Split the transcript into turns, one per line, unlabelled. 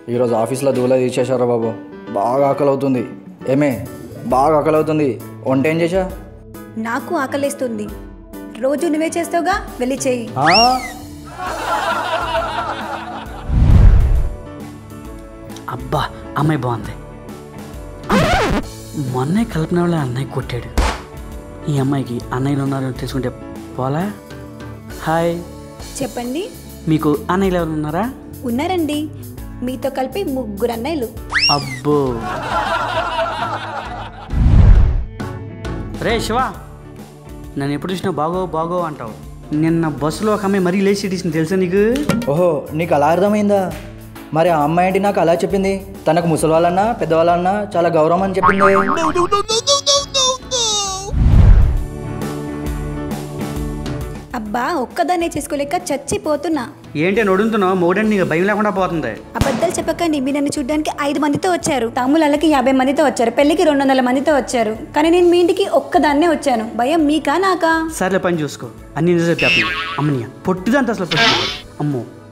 ఈరోజు ఆఫీస్లో దూల తీసేశారా బాబు బాగా ఆకలి అవుతుంది ఏమే బాగా ఆకలి అవుతుంది వంట ఏం చేశా
నాకు ఆకలిస్తుంది రోజు నువ్వే చేస్తావుగా వెళ్ళి చేయి
ఆ?
అబ్బా అమ్మాయి బాగుంది మొన్నే కల్పన వాళ్ళ అన్నయ్య కొట్టాడు ఈ అమ్మాయికి అన్నయ్యలు ఉన్నారని తెలుసుకుంటే పోలా హాయ్
చెప్పండి
మీకు అన్నయ్యలు ఎవరు ఉన్నారా
ఉన్నారండి మీతో కలిపి ముగ్గురు అన్నయ్యలు
అబ్బో రే శివ నన్ను ఎప్పుడు చూసినా బాగో బాగో అంటావు నిన్న బస్సులో ఒక అమ్మాయి మరీ లేచి తీసింది తెలుసా నీకు
ఓహో నీకు అలా అర్థమైందా మరి ఆ అమ్మాయి ఏంటి నాకు అలా చెప్పింది తనకు ముసలి వాళ్ళన్నా పెద్దవాళ్ళన్నా చాలా గౌరవం అని చెప్పింది
అబ్బా ఒక్కదాన్నే చేసుకోలేక చచ్చిపోతున్నా
ఏంటి అని అడుగుతున్నావు మోడని నీకు భయం లేకుండా పోతుంది
అబద్ధాలు చెప్పకండి మీరు నన్ను చూడడానికి ఐదు మందితో వచ్చారు తాములకి యాభై మందితో వచ్చారు పెళ్లికి రెండు వందల మందితో వచ్చారు కానీ నేను మీ ఇంటికి ఒక్కదాన్నే వచ్చాను భయం మీకా నాకా
సర్లే పని చూసుకో అన్ని నిజం చెప్పండి అమ్మనియ పొట్టిదంతా అసలు పొట్టి అమ్మో